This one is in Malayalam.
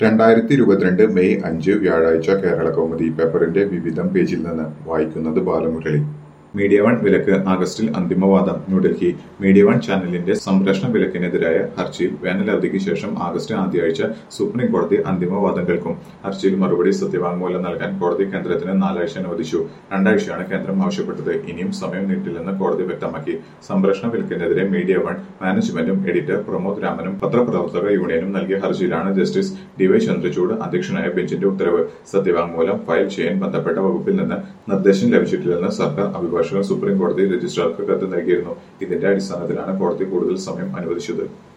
രണ്ടായിരത്തി ഇരുപത്തിരണ്ട് മെയ് അഞ്ച് വ്യാഴാഴ്ച കേരള കൗമുദി പേപ്പറിന്റെ വിവിധം പേജിൽ നിന്ന് വായിക്കുന്നത് ബാലമുരളി മീഡിയ വൺ വിലക്ക് ആഗസ്റ്റിൽ അന്തിമവാദം ന്യൂഡൽഹി മീഡിയ വൺ ചാനലിന്റെ സംപ്രേഷണ വിലക്കിനെതിരായ ഹർജിയിൽ വേനലവധിക്ക് ശേഷം ആഗസ്റ്റ് ആദ്യാഴ്ച സുപ്രീം കോടതി അന്തിമവാദം കേൾക്കും ഹർജിയിൽ മറുപടി സത്യവാങ്മൂലം നൽകാൻ കോടതി കേന്ദ്രത്തിന് നാലാഴ്ച അനുവദിച്ചു രണ്ടാഴ്ചയാണ് കേന്ദ്രം ആവശ്യപ്പെട്ടത് ഇനിയും സമയം നീട്ടില്ലെന്ന് കോടതി വ്യക്തമാക്കി സംപ്രേഷണ വിലക്കിനെതിരെ മീഡിയ വൺ മാനേജ്മെന്റും എഡിറ്റർ പ്രമോദ് രാമനും പത്രപ്രവർത്തക യൂണിയനും നൽകിയ ഹർജിയിലാണ് ജസ്റ്റിസ് ഡിവൈ ചന്ദ്രചൂഡ് അധ്യക്ഷനായ ബെഞ്ചിന്റെ ഉത്തരവ് സത്യവാങ്മൂലം ഫയൽ ചെയ്യാൻ ബന്ധപ്പെട്ട വകുപ്പിൽ നിന്ന് നിർദ്ദേശം ലഭിച്ചിട്ടില്ലെന്ന് സർക്കാർ അഭിഭാഷകർ സുപ്രീം കോടതി രജിസ്ട്രാർക്ക് കത്ത് നൽകിയിരുന്നു ഇതിന്റെ അടിസ്ഥാനത്തിലാണ് കോടതി കൂടുതൽ സമയം അനുവദിച്ചത്